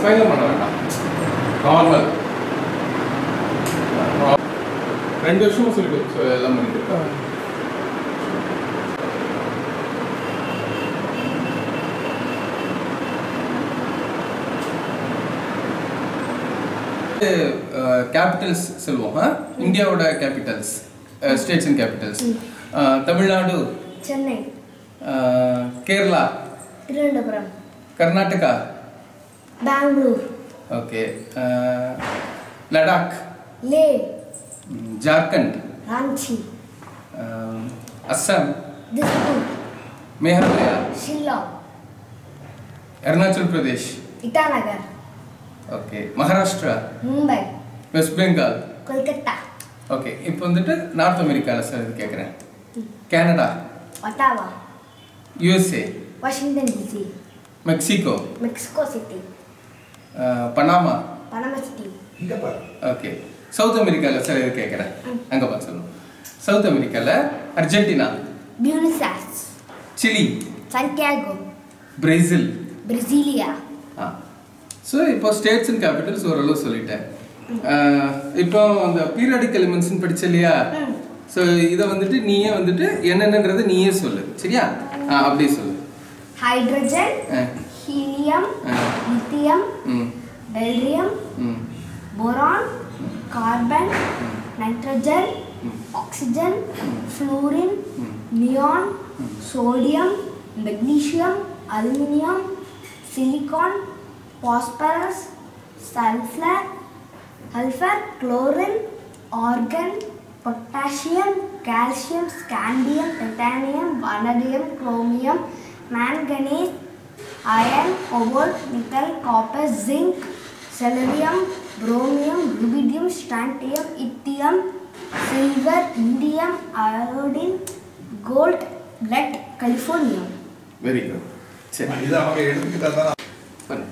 ஸ்மைலும் பண்ண வேண்டாம் நார்மல் ரெண்டு வருஷமும் சொல்லிட்டு so எல்லாம் பண்ணிட்டு கேபிட்டல்ஸ் சொல்லுவோம் ஆ? இந்தியாவோட capitals states and capitals Tamil Nadu Chennai ah, Kerala Thiruvananthapuram Karnataka Bangalore okay Ladakh Leh hmm, Jharkhand Ranchi ah, Assam Dispur Meghalaya Shillong Arunachal Pradesh Itanagar okay Maharashtra Mumbai West Bengal Kolkata okay இப்போ வந்துட்டு நார்த் அமெரிக்காவில் சார் இது கேட்குறேன் Canada Ottawa USA Washington DC Mexico Mexico City ah, Panama Panama City இங்க பாரு ஓகே சவுத் அமெரிக்காவில் சார் இது கேட்குறேன் அங்கே பார்த்து சொல்லணும் சவுத் அமெரிக்காவில் Argentina Buenos Aires Chile Santiago Brazil Brasilia ஆ ஸோ இப்போ ஸ்டேட்ஸ் அண்ட் கேபிட்டல்ஸ் ஓரளவு சொல்லிட்டேன் அஹ், இப்போ அந்த பீரியாடிக் எலிமெண்ட்ஸ்னு படிச்ச இல்லையா ம். ஸோ இதை வந்துட்டு நீயே வந்துட்டு என்னென்னன்றதை நீயே சொல்லு சரியா ஆ அப்படியே சொல்லு ஹைட்ரஜன் ஆ ஹீலியம் ஆ. லித்தியம் ம் பெல்ரியம் ம் boron carbon nitrogen oxygen fluorine neon sodium magnesium aluminium silicon phosphorus sulphur sulphur chlorine argon potassium calcium scandium titanium vanadium chromium manganese iron cobalt nickel copper zinc selenium bromine rubidium strontium yttrium silver indium iodine gold பிளட் californium very good சரி இது அவங்க எடுத்துக்கிட்டா தான் பண்ணு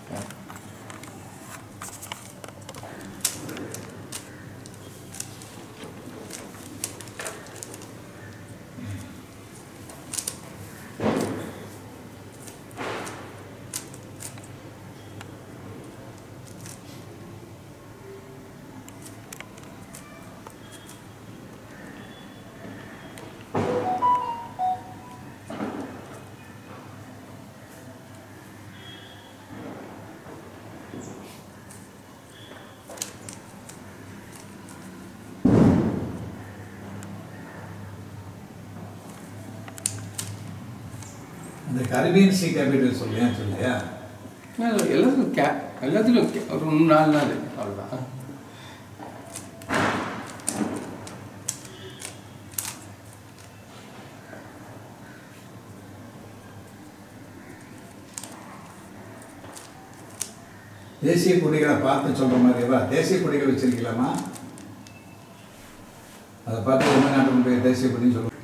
இந்த Caribbean C capital சொல்லியா சொல்லியா இல்ல, எல்லாத்துக்கும் கே எல்லாத்துலையும் கே- ஒரு மூணு நாலு நாள் அவ்வளோதான் தேசிய கொடிகளை பார்த்து சொல்ற மாதிரிவா தேசிய கொடிகள் வச்சிருக்கலாமா அதை பார்த்து எந்த நாட்டினுடைய தேசிய கொடின்னு சொல்லுவோம்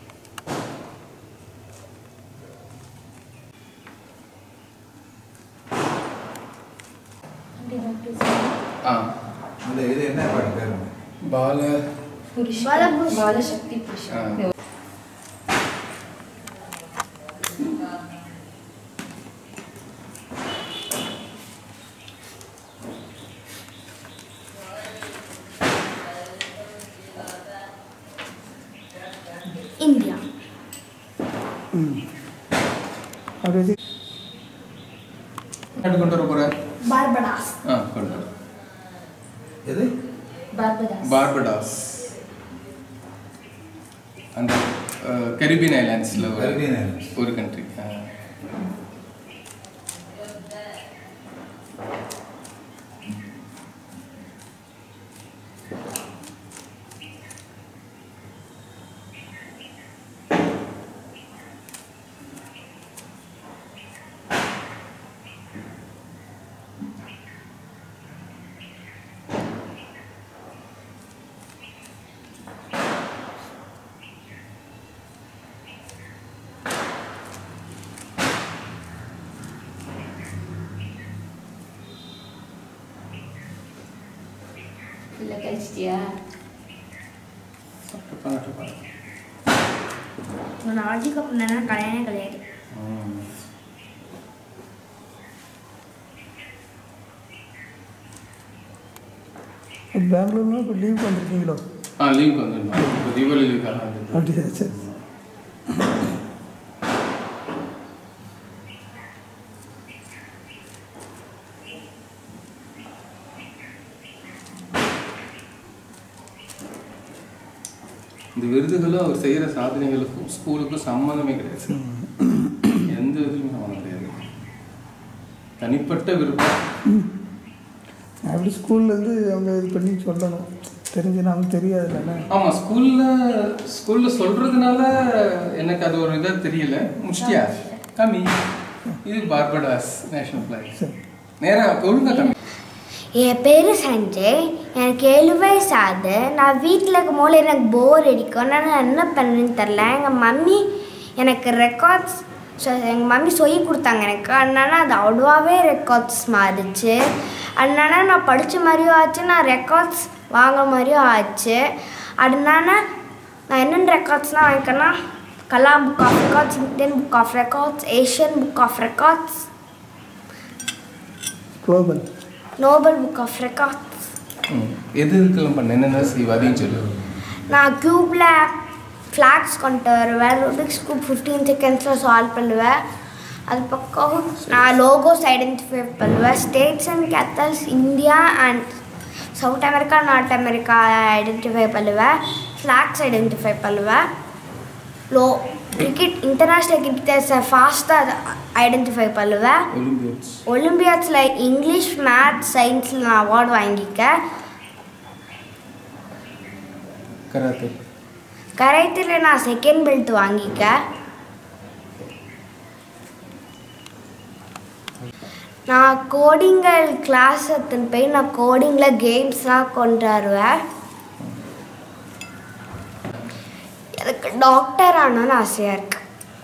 ஆ அந்த இது என்ன பாட்டு பேர் பால पुरुष बालपुरुष। बाल शक्ति पुरुष हाँ। இந்தியா நாட்டு கொண்டு வர போற பார்படாஸ் ஆ கொண்டு வர எது बारबडास பார்படாஸ் அந்த கரிபியன் ஐலாண்ட்ஸில் ஒரு Caribbean Islands. ஒரு கண்ட்ரி இல்ல கழிச்சிட்டியா நான் ஆட்சிக்கு அப்புறம் கல்யாணம் கிடையாது பெங்களூர்னா இப்போ லீவுக்கு வந்திருக்கீங்களோ ஆ லீவுக்கு வந்துருந்தோம் இப்போ தீபாவளி லீவுக்காக வந்துருந்தோம் அப்படியா சரி இந்த விருதுகளும் அவர் செய்கிற சாதனைகளுக்கும் ஸ்கூலுக்கும் சம்மந்தமே கிடையாது சார் எந்த இதுலையும் சம்மந்தம் கிடையாது தனிப்பட்ட விருப்பம் நான் எப்படி ஸ்கூல்லேருந்து அவங்க இது பண்ணி சொல்லணும் தெரிஞ்சு நமக்கு தெரியாது தானே ஆமாம் ஸ்கூலில் ஸ்கூலில் சொல்கிறதுனால எனக்கு அது ஒரு இதாக தெரியல முடிச்சிட்டியா கம்மி இது பார்படாஸ் நேஷனல் ஃப்ளாக் சரி நேராக ஒழுங்கா கம்மி என் பேர் சஞ்சய் எனக்கு ஏழு வயசு ஆகுது நான் வீட்டில் இருக்கும் போது எனக்கு போர் அடிக்கும் நான் என்ன பண்ணுறேன்னு தெரில எங்கள் மம்மி எனக்கு ரெக்கார்ட்ஸ் எங்கள் மம்மி சொல்லி கொடுத்தாங்க எனக்கு அதனால அது அவ்வளோவாவே ரெக்கார்ட்ஸ் மாறிச்சு அதனால நான் படித்த மாதிரியும் ஆச்சு நான் ரெக்கார்ட்ஸ் வாங்க மாதிரியும் ஆச்சு அதனால நான் என்னென்ன ரெக்கார்ட்ஸ்லாம் வாங்கிக்கேன்னா Kalam book of records Indian book of records Asian book of records global Nobel book of records ம். எது இதுக்கெல்லாம் பண்ண என்னென்ன செய்வ அதையும் சொல்லு நான் க்யூப்பில் ஃப்ளாக்ஸ் கொண்டு வருவேன் ருபிக்ஸ் க்யூப் ஃபிஃப்டீன் செகண்ட்ஸில் சால்வ் பண்ணுவேன் அது பக்கம் நான் லோகோஸ் ஐடென்டிஃபை பண்ணுவேன் states and capitals India and south America north America identify பண்ணுவேன் ஃப்ளாக்ஸ் ஐடென்டிஃபை பண்ணுவேன் லோ கிரிக்கெட் இன்டர்நேஷ்னல் கிரிக்கெட்டர்ஸை ஃபாஸ்ட்டாக ஐடென்டிஃபை பண்ணுவேன் ஒலிம்பியட்ஸ் ஒலிம்பியாட்ஸில் இங்கிலீஷ் மேத்ஸ் சயின்ஸில் நான் அவார்டு வாங்கியிருக்கேன் கராத்தே கராத்தில் நான் செகண்ட் பெல்ட் வாங்கிக்க நான் கோடிங்கள் கிளாஸ் எடுத்துன்னு போய் நான் கோடிங்கில் கேம்ஸ்லாம் கொண்டு வருவேன் எனக்கு டாக்டர் ஆனோன்னு ஆசையாக இருக்கு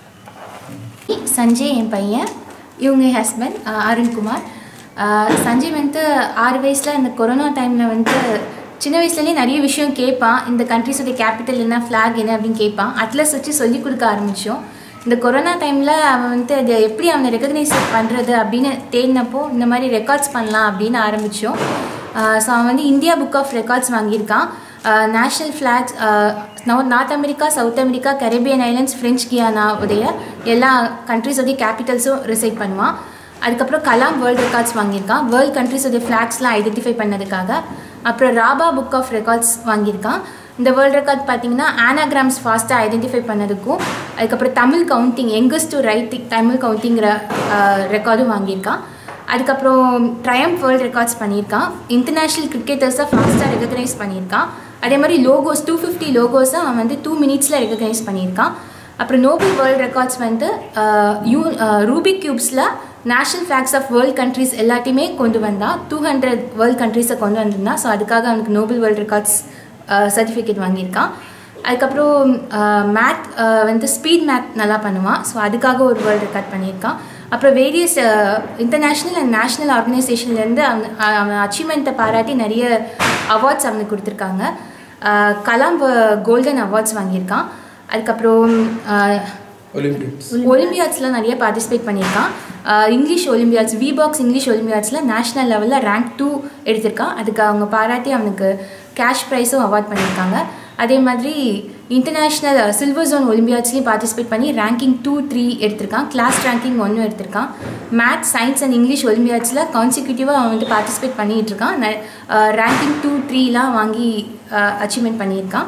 சஞ்சய் என் பையன் இவங்க என் ஹஸ்பண்ட் அருண்குமார் அஹ், சஞ்சய் வந்து ஆறு வயசில் இந்த கொரோனா டைமில் வந்து சின்ன வயசுலேயே நிறைய விஷயம் கேட்பான் இந்த கண்ட்ரிஸோட கேபிட்டல் என்ன ஃப்ளாக் என்ன அப்படின்னு கேட்பான் அட்லஸ் வச்சு சொல்லி கொடுக்க ஆரம்பித்தோம் இந்த கொரோனா டைமில் அவன் வந்து அதை எப்படி அவனை ரெக்கக்னைஸ் பண்ணுறது அப்படின்னு தேடினப்போ இந்த மாதிரி ரெக்கார்ட்ஸ் பண்ணலாம் அப்படின்னு ஆரம்பித்தோம் ஸோ அவன் வந்து இந்தியா புக் ஆஃப் ரெக்கார்ட்ஸ் வாங்கியிருக்கான் national flags north America south America Caribbean islands French Guiana உடைய எல்லா கண்ட்ரிஸோடைய கேபிட்டல்ஸும் ரிசைட் பண்ணுவான் அதுக்கப்புறம் கலாம் வேர்ல்டு ரெக்கார்ட்ஸ் வாங்கியிருக்கான் வேர்ல்ட் கண்ட்ரிஸோடைய ஃப்ளாக்ஸ்லாம் ஐடென்டிஃபை பண்ணதுக்காக அப்புறம் ராபா புக் ஆஃப் ரெக்கார்ட்ஸ் வாங்கியிருக்கான் இந்த வேர்ல்ட் ரெக்கார்ட் பார்த்தீங்கன்னா ஆனாகிராம்ஸ் ஃபாஸ்ட்டாக ஐடென்டிஃபை பண்ணதுக்கும் அதுக்கப்புறம் தமிழ் கவுண்டிங் எங்கஸ் டு ரைட் தமிழ் கவுண்டிங்கிற ரெக்கார்டும் வாங்கியிருக்கான் அதுக்கப்புறம் ட்ரையம் வேர்ல்ட் ரெக்கார்ட்ஸ் பண்ணியிருக்கான் இன்டர்நேஷ்னல் கிரிக்கெட்டர்ஸை ஃபாஸ்ட்டாக ரெகக்னைஸ் பண்ணியிருக்கான் அதே மாதிரி லோகோஸ் டூ ஃபிஃப்டி லோகோஸை அவன் வந்து டூ மினிட்ஸில் ரெகக்னைஸ் பண்ணியிருக்கான் அப்புறம் நோபல் வேர்ல்ட் ரெக்கார்ட்ஸ் வந்து அஹ், யூ ரூபிக் கியூப்ஸில் national flags of world countries எல்லாத்தையுமே கொண்டு வந்தான் டூ ஹண்ட்ரட் வேர்ல்ட் கண்ட்ரீஸை கொண்டு வந்திருந்தான் ஸோ அதுக்காக அவனுக்கு நோபல் வேர்ல்ட் ரெக்கார்ட்ஸ் சர்டிஃபிகேட் வாங்கியிருக்கான் அதுக்கப்புறம் மேத் வந்து ஸ்பீட் மேத் நல்லா பண்ணுவான் ஸோ அதுக்காக ஒரு வேர்ல்டு ரெக்கார்ட் பண்ணியிருக்கான் அப்புறம் வேரியஸ் இன்டர்நேஷ்னல் அண்ட் நேஷ்னல் ஆர்கனைசேஷன்லேருந்து அவன் அவன் அச்சீவ்மெண்ட்டை பாராட்டி நிறைய அவார்ட்ஸ் அவனுக்கு கொடுத்துருக்காங்க அஹ், கலாம் கோல்டன் அவார்ட்ஸ் வாங்கியிருக்கான் அதுக்கப்புறம் அஹ், ஒலிம்பிக்ஸ் ஒலிம்பியாட்ஸில் நிறைய பார்ட்டிசிபேட் பண்ணியிருக்கான் ஆஹ் இங்கிலீஷ் ஒலிம்பியாட்ஸ் வி பாக்ஸ் இங்கிலீஷ் ஒலிம்பியாட்ஸில் நேஷ்னல் லெவலில் ரேங்க் டூ எடுத்திருக்கான் அதுக்கு அவங்க பாராட்டி அவனுக்கு கேஷ் ப்ரைஸும் அவார்ட் பண்ணியிருக்காங்க அதே மாதிரி இன்டர்நேஷ்னல் சில்வர் ஜோன் ஒலிம்பியாட்ஸ்லையும் பார்ட்டிசிபேட் பண்ணி ரேங்கிங் டூ த்ரீ எடுத்திருக்கான் கிளாஸ் ரேங்கிங் ஒன்றும் எடுத்திருக்கான் மேத்ஸ் சயின்ஸ் அண்ட் இங்கிலீஷ் ஒலிம்பியாட்ஸில் கான்சிக்யூட்டிவாக அவன் வந்து பார்ட்டிசிபேட் பண்ணிகிட்டு இருக்கான் ரேங்கிங் டூ த்ரீலாம் வாங்கி அச்சீவ்மெண்ட் பண்ணியிருக்கான்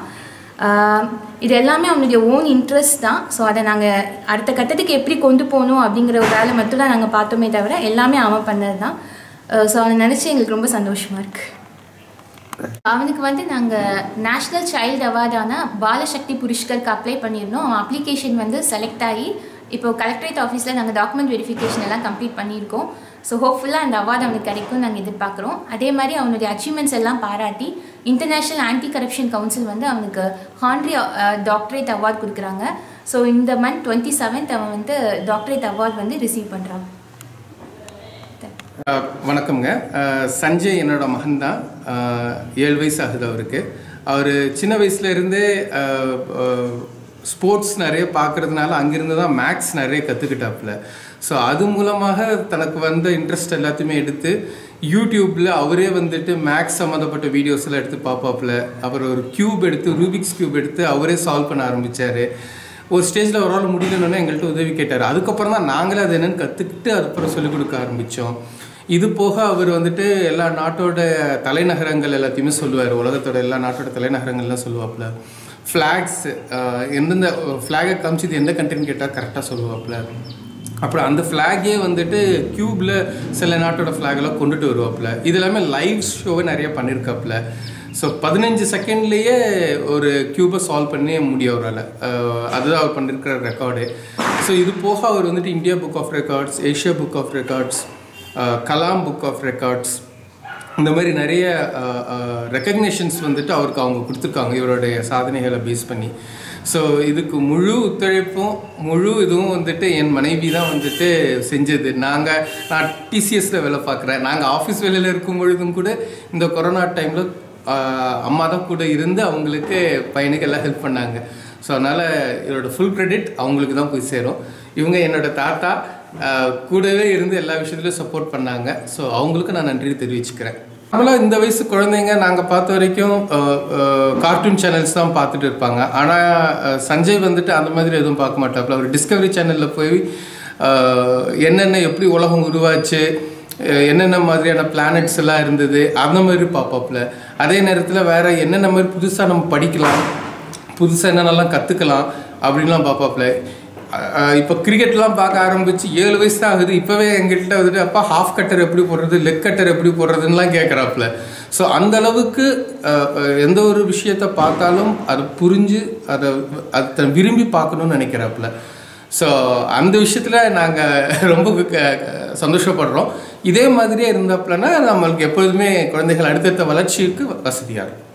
ஆஹ் இது எல்லாமே அவனுடைய ஓன் இன்ட்ரெஸ்ட் தான் ஸோ அதை நாங்கள் அடுத்த கட்டத்துக்கு எப்படி கொண்டு போகணும் அப்படிங்கிற ஒரு வேலை மட்டும் தான் நாங்கள் பார்த்தோமே தவிர எல்லாமே அவன் பண்ணது தான் ஸோ அவனை நினச்சி எங்களுக்கு ரொம்ப சந்தோஷமாக இருக்குது அவனுக்கு வந்து நாங்கள் நேஷ்னல் சைல்டு அவார்டான பாலசக்தி புருஷ்கருக்கு அப்ளை பண்ணியிருந்தோம் அவன் அப்ளிகேஷன் வந்து செலக்ட் ஆகி இப்போ கலெக்டரேட் ஆஃபீஸில் நாங்கள் டாக்குமெண்ட் வெரிஃபிகேஷன் எல்லாம் கம்ப்ளீட் பண்ணியிருக்கோம் ஸோ ஹோப்ஃபுல்லாக அந்த அவார்டு அவனுக்கு கிடைக்கும் நாங்கள் எதிர்பார்க்குறோம் அதே மாதிரி அவனுடைய அச்சீவ்மெண்ட்ஸ் எல்லாம் பாராட்டி இன்டர்நேஷ்னல் ஆன்டி கரப்ஷன் கவுன்சில் வந்து அவனுக்கு ஹான்ரி டாக்டரேட் அவார்ட் கொடுக்குறாங்க ஸோ இந்த மந்த் டுவெண்ட்டி செவன்த் அவன் வந்து டாக்டரேட் அவார்ட் வந்து ரிசீவ் பண்ணுறான் அஹ், வணக்கம்ங்க அஹ், சஞ்சய் என்னோட மகன் தான் ஏழு வயசு ஆகுது அவருக்கு அவர் சின்ன வயசுல இருந்தே ஸ்போர்ட்ஸ் நிறைய பார்க்கறதுனால அங்கிருந்து தான் மேக்ஸ் நிறைய கற்றுக்கிட்டாப்புல ஸோ அது மூலமாக தனக்கு வந்த இன்ட்ரெஸ்ட் எல்லாத்தையுமே எடுத்து யூடியூப்பில் அவரே வந்துட்டு மேக்ஸ் சம்மந்தப்பட்ட வீடியோஸ் எல்லாம் எடுத்து பார்ப்பாப்புல அவர் ஒரு கியூப் எடுத்து ரூபிக்ஸ் கியூப் எடுத்து அவரே சால்வ் பண்ண ஆரம்பிச்சாரு ஒரு ஸ்டேஜில் அவரால் முடியலன்னு எங்கள்கிட்ட உதவி கேட்டார் அதுக்கப்புறம் தான் நாங்களே அது என்னன்னு கற்றுக்கிட்டு அதுக்கப்புறம் சொல்லிக் கொடுக்க ஆரம்பித்தோம் இது போக அவர் வந்துட்டு எல்லா நாட்டோட தலைநகரங்கள் எல்லாத்தையுமே சொல்லுவார் உலகத்தோட எல்லா நாட்டோட தலைநகரங்கள்லாம் சொல்லுவாப்புல ஃப்ளாக்ஸ் எந்தெந்த ஃப்ளாகை காமிச்சு இது எந்த கண்ட்ரின்னு கேட்டால் கரெக்டாக சொல்லுவாப்புல அப்புறம் அந்த ஃப்ளாகே வந்துட்டு க்யூப்ல சில நாட்டோட ஃப்ளாகெல்லாம் கொண்டுட்டு வருவாப்புல இது எல்லாமே லைவ் ஷோவை நிறைய பண்ணியிருக்காப்புல ஸோ பதினஞ்சு செகண்ட்லேயே ஒரு க்யூபை சால்வ் பண்ணி முடியும் அவரால் அதுதான் அவர் பண்ணியிருக்கிற ரெக்கார்டு ஸோ இது போக அவர் வந்துட்டு India book of records Asia book of records Kalam book of records இந்த மாதிரி நிறைய ரெக்கக்னேஷன்ஸ் வந்துட்டு அவருக்கு அவங்க கொடுத்துருக்காங்க இவருடைய சாதனைகளை பேஸ் பண்ணி ஸோ இதுக்கு முழு ஒத்துழைப்பும் முழு இதுவும் வந்துட்டு என் மனைவி தான் வந்துட்டு செஞ்சது நாங்கள் நான் டிசிஎஸில் வேலை பார்க்குறேன் நாங்கள் ஆஃபீஸ் வேலையில் இருக்கும் பொழுதும் கூட இந்த கொரோனா டைமில் அம்மா தான் கூட இருந்து அவங்களுக்கு பையனுக்கு எல்லாம் ஹெல்ப் பண்ணாங்க ஸோ அதனால் இதோட ஃபுல் கிரெடிட் அவங்களுக்கு தான் போய் சேரும் இவங்க என்னோட தாத்தா ஆஹ், கூடவே இருந்து எல்லா விஷயத்துலையும் சப்போர்ட் பண்ணாங்க ஸோ அவங்களுக்கு நான் நன்றி தெரிவிச்சுக்கிறேன் நம்மளாம் இந்த வயசு குழந்தைங்க நாங்கள் பார்த்த வரைக்கும் கார்ட்டூன் சேனல்ஸ் தான் பார்த்துட்டு இருப்பாங்க ஆனால் சஞ்சய் வந்துட்டு அந்த மாதிரி எதுவும் பார்க்க மாட்டாப்புல அவர் டிஸ்கவரி சேனலில் போய் ஆஹ், என்னென்ன எப்படி உலகம் உருவாச்சு அஹ் என்னென்ன மாதிரியான பிளானட்ஸ் எல்லாம் இருந்தது அந்த மாதிரி பார்ப்பாப்புல அதே நேரத்தில் வேற என்னென்ன மாதிரி புதுசாக நம்ம படிக்கலாம் புதுசாக என்னென்னலாம் கற்றுக்கலாம் அப்படின்லாம் பார்ப்பாப்புல இப்போ கிரிக்கெட்லாம் பார்க்க ஆரம்பிச்சு ஏழு வயசு தான் ஆகுது இப்போவே எங்கிட்ட வந்துட்டு அப்பா ஹாஃப் கட்டர் எப்படி போடுறது லெக் கட்டர் எப்படி போடுறதுன்னெலாம் கேட்குறாப்புல ஸோ அந்த அளவுக்கு அஹ், அஹ், எந்த ஒரு விஷயத்தை பார்த்தாலும் அதை புரிஞ்சு அதை அதை விரும்பி பார்க்கணும்னு நினைக்கிறாப்புல ஸோ அந்த விஷயத்தில் நாங்கள் ரொம்ப க- சந்தோஷப்படுறோம் இதே மாதிரியே இருந்தாப்புலன்னா நம்மளுக்கு எப்பொழுதுமே குழந்தைகள் அடுத்தடுத்த வளர்ச்சிக்கு வசதியாக இருக்கும்